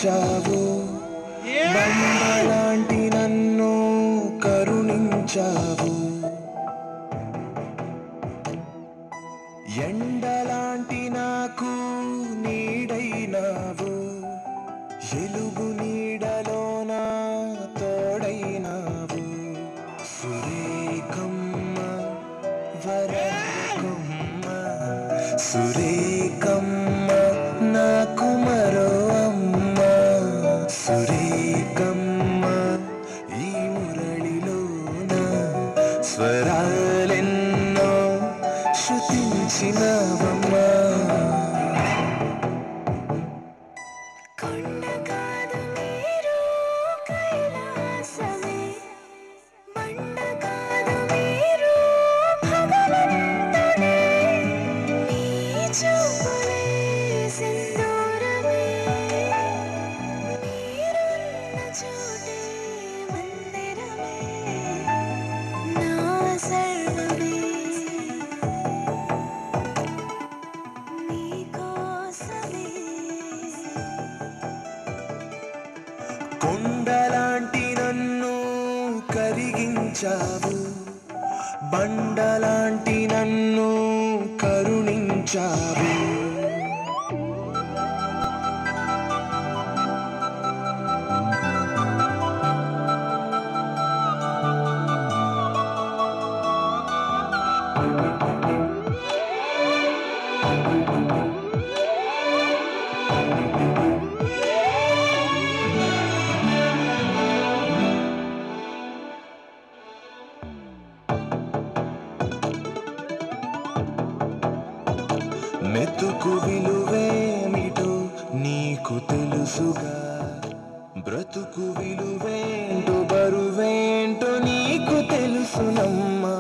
కరిగించావు బండలాంటి నన్ను కరుణించావు ఎండలాంటి నాకు నీడైనావు ఎలుగు నీడలోన తోడైనావు సురేఖమ్మ వరకమ్మ సురేఖమ్మ నాకు మరో అమ్మ సురేఖమ్మ ఈ మురళిలోన స్వరాలెన్నో శృతించినవమ్మా కొండ కాదు మీరు కైలాసమే బండ కాదు మీరు భగవంతుడే నీ చూపులే సింధూరమే మీరున్న చోటే మందిరమే నా సర్వమే నీకోసమే కొండలాంటి నన్ను కరిగించావు బండలాంటి నన్ను కరుణించావు మెతుకు విలువేమిటో నీకు తెలుసుగా బ్రతుకు విలువేంటో బరువేంటో నీకు తెలుసునమ్మా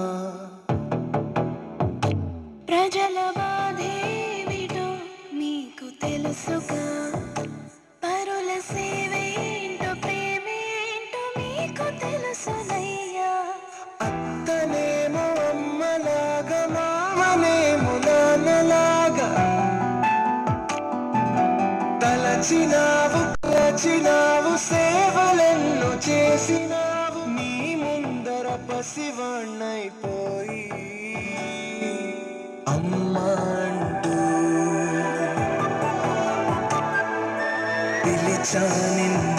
ప్రజల బాధేమిటో నీకు తెలుసుగా పరుల సేవేంటో ప్రేమేంటో మీకు తెలుసునయ్యా అత్తనేమో అమ్మలాగా మామనేమో నాన్నలాగా తలచినావు తలచినావు సేవలెన్నో చేసినావు నీ ముందర పసివాణ్ణైపోయి అమ్మా అంటూ పిలిచా నిన్ను